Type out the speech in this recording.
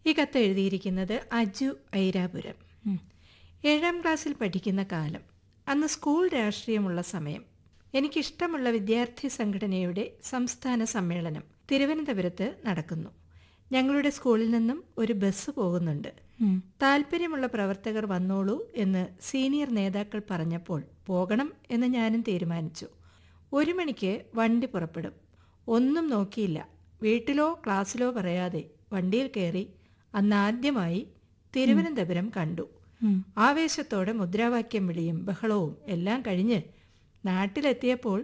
ഈ കത്ത് എഴുതിയിരിക്കുന്നത് അജു ഐരാപുരം ഏഴാം ക്ലാസ്സിൽ പഠിക്കുന്ന കാലം അന്ന് സ്കൂൾ രാഷ്ട്രീയമുള്ള സമയം എനിക്കിഷ്ടമുള്ള വിദ്യാർത്ഥി സംഘടനയുടെ സംസ്ഥാന സമ്മേളനം തിരുവനന്തപുരത്ത് നടക്കുന്നു ഞങ്ങളുടെ സ്കൂളിൽ നിന്നും ഒരു ബസ് പോകുന്നുണ്ട് താല്പര്യമുള്ള പ്രവർത്തകർ വന്നോളൂ എന്ന് സീനിയർ നേതാക്കൾ പറഞ്ഞപ്പോൾ പോകണം എന്ന് ഞാനും തീരുമാനിച്ചു ഒരു മണിക്ക് വണ്ടി പുറപ്പെടും ഒന്നും നോക്കിയില്ല വീട്ടിലോ ക്ലാസ്സിലോ പറയാതെ വണ്ടിയിൽ കയറി അന്ന് ആദ്യമായി തിരുവനന്തപുരം കണ്ടു ആവേശത്തോടെ മുദ്രാവാക്യം വിളിയും ബഹളവും എല്ലാം കഴിഞ്ഞ് നാട്ടിലെത്തിയപ്പോൾ